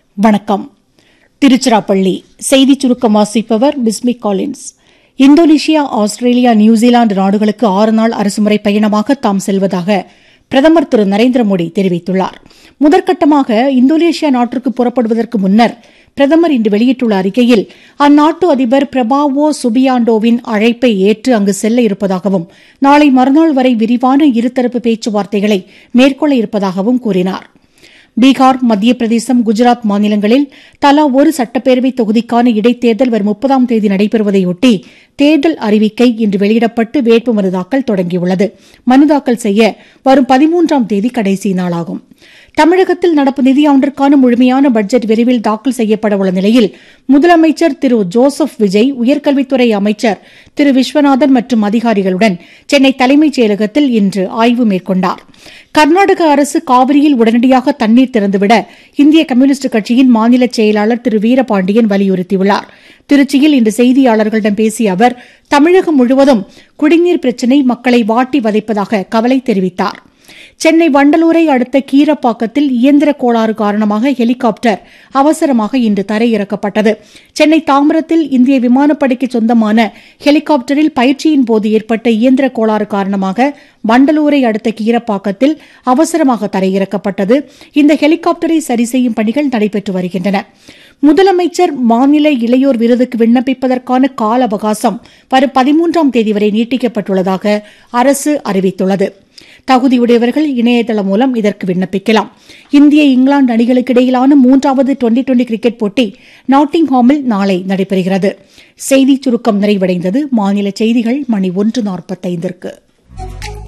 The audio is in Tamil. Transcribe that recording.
வணக்கம் திருச்சிராப்பள்ளி செய்திச் சுருக்கம் வாசிப்பவர் Bismi Collins Indonesia Australia New Zealand நாடுகளுக்கு ஆறு நாள் அரசுமுறை பயணமாக தாம் செல்வதாக பிரதமர் திரு நரேந்திர மோடி தெரிவித்துள்ளார் முதற்கட்டமாக இந்தோனேஷியா நாட்டிற்கு புறப்படுவதற்கு முன்னர் பிரதமர் இன்று வெளியிட்டுள்ள அறிக்கையில் அந்நாட்டு அதிபர் பிரபாவோ சுபியாண்டோவின் அழைப்பை ஏற்று அங்கு செல்ல இருப்பதாகவும் நாளை மறுநாள் வரை விரிவான இருதரப்பு பேச்சுவார்த்தைகளை மேற்கொள்ள இருப்பதாகவும் கூறினார் பீகார் மத்திய பிரதேசம் குஜராத் மாநிலங்களில் தலா ஒரு சட்டப்பேரவை தொகுதிக்கான இடைத்தேர்தல் வரும் முப்பதாம் தேதி நடைபெறுவதையொட்டி தேர்தல் அறிவிக்கை இன்று வெளியிடப்பட்டு வேட்புமனு தாக்கல் தொடங்கியுள்ளது மனு தாக்கல் செய்ய வரும் பதிமூன்றாம் தேதி கடைசி நாளாகும் தமிழகத்தில் நடப்பு நிதியாண்டிற்கான முழுமையான பட்ஜெட் விரைவில் தாக்கல் செய்யப்பட உள்ள நிலையில் முதலமைச்சர் திரு ஜோசப் விஜய் உயர்கல்வித்துறை அமைச்சர் திரு விஸ்வநாதன் மற்றும் அதிகாரிகளுடன் சென்னை தலைமைச் செயலகத்தில் இன்று ஆய்வு மேற்கொண்டார் கர்நாடக அரசு காவிரியில் உடனடியாக தண்ணீர் திறந்துவிட இந்திய கம்யூனிஸ்ட் கட்சியின் மாநில செயலாளர் திரு வீரபாண்டியன் வலியுறுத்தியுள்ளார் திருச்சியில் இன்று செய்தியாளர்களிடம் பேசிய அவர் தமிழகம் முழுவதும் குடிநீர் பிரச்சினை மக்களை வாட்டி வதைப்பதாக கவலை தெரிவித்தார் சென்னை வண்டலூரை அடுத்த கீரப்பாக்கத்தில் இயந்திர கோளாறு காரணமாக ஹெலிகாப்டர் அவசரமாக இன்று தரையிறக்கப்பட்டது சென்னை தாம்பரத்தில் இந்திய விமானப்படைக்கு சொந்தமான ஹெலிகாப்டரில் பயிற்சியின் போது ஏற்பட்ட இயந்திர கோளாறு காரணமாக வண்டலூரை அடுத்த கீரப்பாக்கத்தில் அவசரமாக தரையிறக்கப்பட்டது இந்த ஹெலிகாப்டரை சரி செய்யும் பணிகள் நடைபெற்று வருகின்றன முதலமைச்சர் மாநில இளையோர் விருதுக்கு விண்ணப்பிப்பதற்கான கால அவகாசம் வரும் பதிமூன்றாம் தேதி வரை நீட்டிக்கப்பட்டுள்ளதாக அரசு அறிவித்துள்ளது தகுதியுடையவர்கள் இணையதளம் மூலம் இதற்கு விண்ணப்பிக்கலாம் இந்திய இங்கிலாந்து அணிகளுக்கு இடையிலான மூன்றாவது டுவெண்டி டுவெண்டி கிரிக்கெட் போட்டி நாட்டிங்ஹாமில் நாளை நடைபெறுகிறது செய்திச் சுருக்கம் நிறைவடைந்தது மாநில செய்திகள் மணி ஒன்று நாற்பத்தைந்திற்கு